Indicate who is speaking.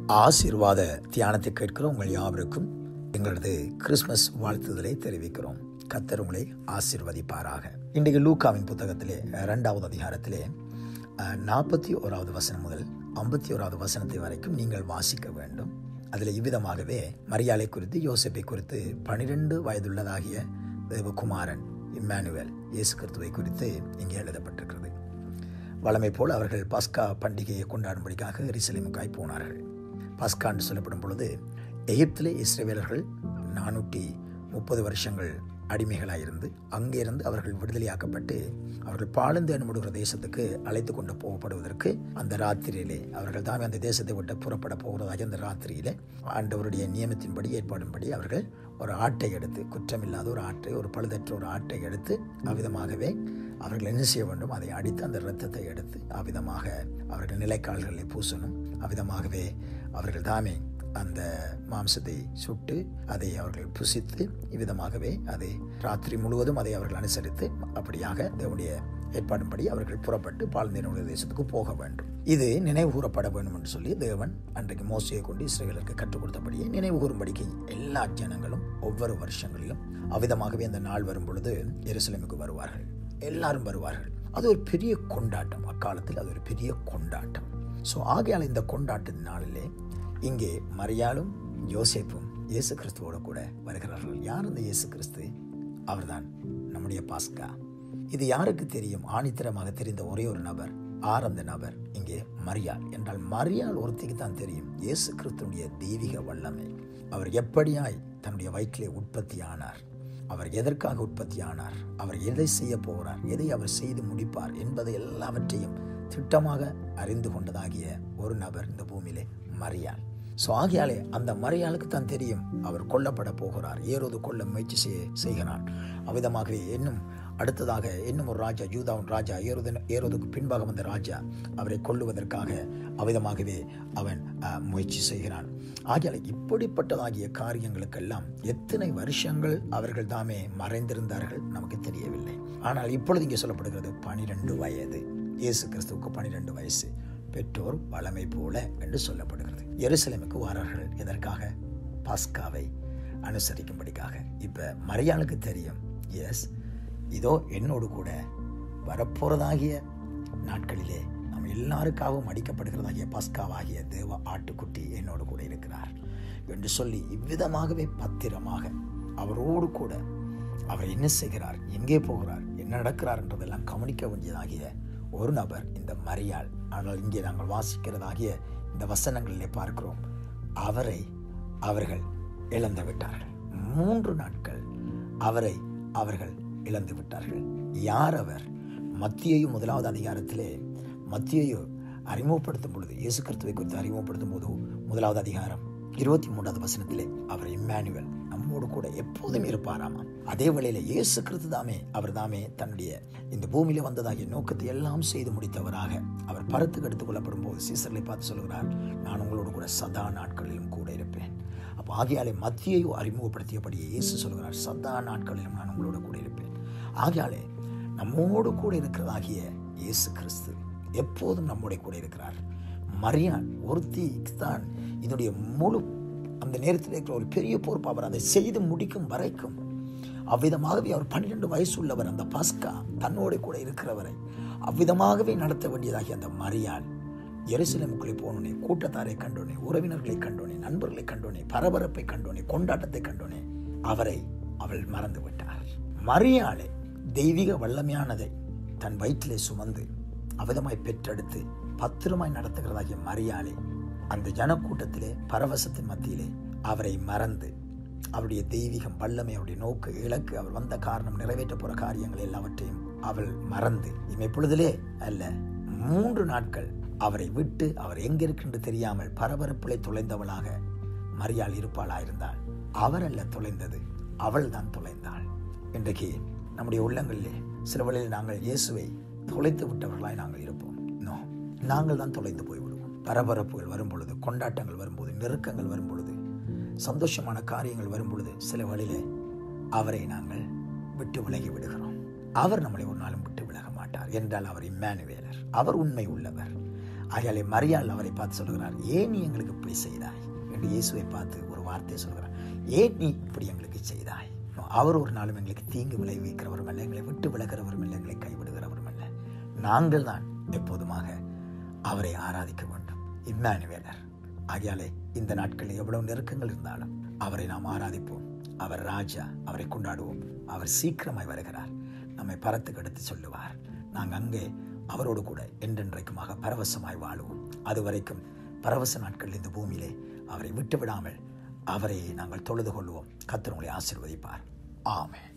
Speaker 1: ஆசீர்வாத தியானத்தை கேட்கிற உங்கள் யாவருக்கும் எங்களது கிறிஸ்மஸ் வாழ்த்துதலை தெரிவிக்கிறோம் கத்தர் உங்களை ஆசீர்வதிப்பாராக இன்றைக்கு லூக்காவின் புத்தகத்திலே இரண்டாவது அதிகாரத்திலே நாற்பத்தி ஓராவது வசனம் முதல் ஐம்பத்தி ஓராவது வசனத்தை வரைக்கும் நீங்கள் வாசிக்க வேண்டும் அதில் இவ்விதமாகவே மரியாதை குறித்து யோசிப்பை குறித்து பனிரெண்டு வயதுள்ளதாகிய தேவகுமாரன் இம்மானுவேல் இயேசு கிறிஸ்துவை குறித்து இங்கே எழுதப்பட்டிருக்கிறது வளமை போல் அவர்கள் பஸ்கா பண்டிகையை கொண்டாடும்படிக்காக எரிசலேமுக்காய் போனார்கள் பஸ்கா என்று சொல்லப்படும் பொழுது எகிப்திலே இஸ்ரேவேலர்கள் நானூற்றி முப்பது வருஷங்கள் அடிமைகளாயிருந்து அங்கிருந்து அவர்கள் விடுதலையாக்கப்பட்டு அவர்கள் பாலந்து எனப்படுகிற தேசத்துக்கு அழைத்து கொண்டு போகப்படுவதற்கு அந்த ராத்திரியிலே அவர்கள் தாமே அந்த தேசத்தை விட்டு புறப்பட போகிறதாக அந்த ராத்திரியிலே ஆண்டவருடைய நியமத்தின்படி ஏற்பாடும்படி அவர்கள் ஒரு ஆட்டை எடுத்து குற்றமில்லாத ஒரு ஆட்டை ஒரு பழுதற்ற ஒரு ஆட்டை எடுத்து அவ்விதமாகவே அவர்கள் என்ன செய்ய வேண்டும் அதை அடித்து அந்த இரத்தத்தை எடுத்து அவ்விதமாக அவர்கள் நிலைக்கால்களை பூசணும் அவ்விதமாகவே அவர்கள் தாமே அந்த மாம்சத்தை சுட்டு அதை அவர்கள் புசித்து இவ்விதமாகவே அதை ராத்திரி முழுவதும் அதை அவர்கள் அனுசரித்து அப்படியாக தேவனுடைய ஏற்பாடும்படி அவர்கள் புறப்பட்டு பாலந்தீனுடைய தேசத்துக்கு போக வேண்டும் இது நினைவு கூறப்பட வேண்டும் என்று சொல்லி தேவன் அன்றைக்கு மோசையை கொண்டு இஸ்ரேலருக்கு கற்றுக் கொடுத்தபடியே நினைவு கூறும்படிக்கு எல்லா ஜனங்களும் ஒவ்வொரு வருஷங்களிலும் அவ்விதமாகவே அந்த நாள் வரும் பொழுது எருசலேமுக்கு வருவார்கள் எல்லாரும் வருவார்கள் அது ஒரு பெரிய கொண்டாட்டம் அக்காலத்தில் அது ஒரு பெரிய கொண்டாட்டம் ஸோ ஆகையால் இந்த கொண்டாட்டத்தின் நாளிலே இங்கே மரியாளும் யோசேப்பும் இயேசு கிறிஸ்துவோட கூட வருகிறார்கள் யார் இந்த இயேசு கிறிஸ்து அவர்தான் நம்முடைய பாஸ்கா இது யாருக்கு தெரியும் ஆணித்தரமாக தெரிந்த ஒரே ஒரு நபர் ஆர் அந்த நபர் இங்கே மரியாள் என்றால் மரியாள் ஒருத்திக்கு தான் தெரியும் இயேசு கிறிஸ்துடைய தெய்வீக வல்லமை அவர் எப்படியாய் தன்னுடைய வயிற்றிலே உற்பத்தி ஆனார் அவர் எதற்காக உற்பத்தி ஆனார் அவர் எதை செய்ய போகிறார் எதை அவர் செய்து முடிப்பார் என்பதை எல்லாவற்றையும் திட்டமாக அறிந்து கொண்டதாகிய ஒரு நபர் இந்த பூமியிலே மரியாள் ஸோ ஆகியாலே அந்த மரியாளுக்கு தான் தெரியும் அவர் கொல்லப்பட போகிறார் ஏறோது கொல்ல முயற்சி செய்ய செய்கிறான் அவ்விதமாகவே இன்னும் அடுத்ததாக இன்னும் ஒரு ராஜா யூதாவின் ராஜா ஏறுது ஏறுவதற்கு பின்பாக வந்த ராஜா அவரை கொல்லுவதற்காக அவ்விதமாகவே அவன் முயற்சி செய்கிறான் ஆகியால இப்படிப்பட்டதாகிய காரியங்களுக்கெல்லாம் எத்தனை வருஷங்கள் அவர்கள் தாமே மறைந்திருந்தார்கள் நமக்கு தெரியவில்லை ஆனால் இப்பொழுது இங்கே சொல்லப்படுகிறது பனிரெண்டு வயது இயேசு கிறிஸ்துவுக்கு பனிரெண்டு வயசு பெற்றோர் வளமை போல என்று சொல்லப்படுகிறது எருசலேமுக்கு வாரார்கள் எதற்காக பாஸ்காவை அனுசரிக்கும்படிக்காக இப்ப மரியாளுக்கு தெரியும் எஸ் இதோ என்னோடு கூட வரப்போறதாகிய நாட்களிலே நாம் எல்லாருக்காகவும் அடிக்கப்படுகிறதாகிய பஸ்காவாகிய தேவ ஆட்டுக்குட்டி என்னோடு கூட இருக்கிறார் என்று சொல்லி இவ்விதமாகவே பத்திரமாக அவரோடு கூட அவர் என்ன செய்கிறார் எங்கே போகிறார் என்ன நடக்கிறார் என்றதெல்லாம் கவனிக்க வேண்டியதாகிய ஒரு நபர் இந்த மரியாள் ஆனால் இங்கே நாங்கள் வாசிக்கிறதாகிய இந்த வசனங்களிலே பார்க்கிறோம் அவரை அவர்கள் இழந்து விட்டார்கள் மூன்று நாட்கள் அவரை அவர்கள் இழந்து விட்டார்கள் யார் அவர் மத்தியையும் முதலாவது அதிகாரத்திலே மத்தியையோ அறிமுகப்படுத்தும் பொழுது இயேசு கிறிஸ்துவை குறித்து அறிமுகப்படுத்தும் போது முதலாவது அதிகாரம் இருபத்தி மூன்றாவது வசனத்திலே அவர் இம்மானுவல் நம்மோடு கூட எப்போதும் இருப்பாராமா அதே வேளையில இயேசு கிறிஸ்து தாமே அவர் தாமே தன்னுடைய இந்த பூமியில வந்ததாகிய நோக்கத்தை எல்லாம் செய்து முடித்தவராக அவர் பருத்துக்கு எடுத்துக் கொள்ளப்படும் போது சீசர்களை பார்த்து சொல்கிறார் நான் உங்களோடு கூட சதா நாட்களிலும் கூட இருப்பேன் அப்போ ஆகியாலே மத்தியையோ அறிமுகப்படுத்தியபடியே இயேசு சொல்கிறார் சதா நாட்களிலும் நான் உங்களோட கூட இருப்பேன் ஆகியாலே நம்மோடு கூட இருக்கிறதாகிய இயேசு கிறிஸ்து எப்போதும் நம்மோட கூட இருக்கிறார் மரியான் ஒருத்தி தான் இதனுடைய முழு அந்த நேரத்தில் இருக்கிற ஒரு பெரிய பொறுப்பு அவர் அதை செய்து முடிக்கும் வரைக்கும் அவ்விதமாகவே அவர் பன்னிரெண்டு வயசு உள்ளவர் அந்த பாஸ்கா தன்னோட கூட இருக்கிறவரை அவ்விதமாகவே நடத்த வேண்டியதாகி அந்த மரியாள் எருசலேமுக்குள்ளே போனோனே கூட்டத்தாரை கண்டோனே உறவினர்களை கண்டோனே நண்பர்களை கண்டோனே பரபரப்பை கண்டோனே கொண்டாட்டத்தை கண்டோனே அவரை அவள் மறந்து விட்டார் மரியாளை தெய்வீக வல்லமையானதை தன் வயிற்றிலே சுமந்து அவிதமாய் பெற்றெடுத்து பத்திரமாய் நடத்துகிறதாகிய மரியாளை அந்த ஜனக்கூட்டத்திலே பரவசத்தின் மத்தியிலே அவரை மறந்து அவருடைய தெய்வீகம் வல்லமை அவருடைய நோக்கு இலக்கு அவர் வந்த காரணம் நிறைவேற்ற போற காரியங்கள் எல்லாவற்றையும் அவள் மறந்து இமைப்பொழுதிலே அல்ல மூன்று நாட்கள் அவரை விட்டு அவர் எங்கிருக்கின்ற தெரியாமல் பரபரப்பிலே தொலைந்தவளாக மரியாள் இருப்பாளாயிருந்தாள் அவர் அல்ல தொலைந்தது அவள் தான் தொலைந்தாள் இன்றைக்கு நம்முடைய உள்ளங்களிலே சில வழியில் நாங்கள் இயேசுவை தொலைத்து விட்டவர்களாய் நாங்கள் இருப்போம் நோ நாங்கள் தான் தொலைந்து போய்விடுவோம் பரபரப்புகள் வரும் பொழுது கொண்டாட்டங்கள் வரும்போது நெருக்கங்கள் வரும் பொழுது சந்தோஷமான காரியங்கள் வரும் பொழுது சில வழியிலே அவரை நாங்கள் விட்டு விலகி விடுகிறோம் அவர் நம்மளை ஒரு நாளும் விட்டு விலக மாட்டார் என்றால் அவர் இம்மானுவேலர் அவர் உண்மை உள்ளவர் ஆகையாலே மரியாள் அவரை பார்த்து சொல்கிறார் ஏன் நீ எங்களுக்கு இப்படி செய்தாய் என்று இயேசுவை பார்த்து ஒரு வார்த்தையை சொல்கிறார் ஏன் நீ இப்படி எங்களுக்கு செய்தாய் அவர் ஒரு நாளும் எங்களுக்கு தீங்கு விளைவிக்கிறவரும் அல்ல எங்களை விட்டு விலகிறவரும் அல்ல எங்களை கைவிடுகிறவரும் அல்ல நாங்கள் தான் எப்போதுமாக அவரை ஆராதிக்க வேண்டும் இம்மானுவேலர் ஆகையாலே இந்த நாட்களில் எவ்வளவு நெருக்கங்கள் இருந்தாலும் அவரை நாம் ஆராதிப்போம் அவர் ராஜா அவரை கொண்டாடுவோம் அவர் சீக்கிரமாய் வருகிறார் நம்மை பரத்துக்கு எடுத்து சொல்லுவார் நாங்கள் அங்கே அவரோடு கூட என்றென்றைக்குமாக பரவசமாய் வாழுவோம் அதுவரைக்கும் பரவச நாட்கள் இந்த பூமியிலே அவரை விட்டு விடாமல் அவரை நாங்கள் தொழுது கொள்வோம் கத்தர் உங்களை ஆசிர்வதிப்பார் ஆமென்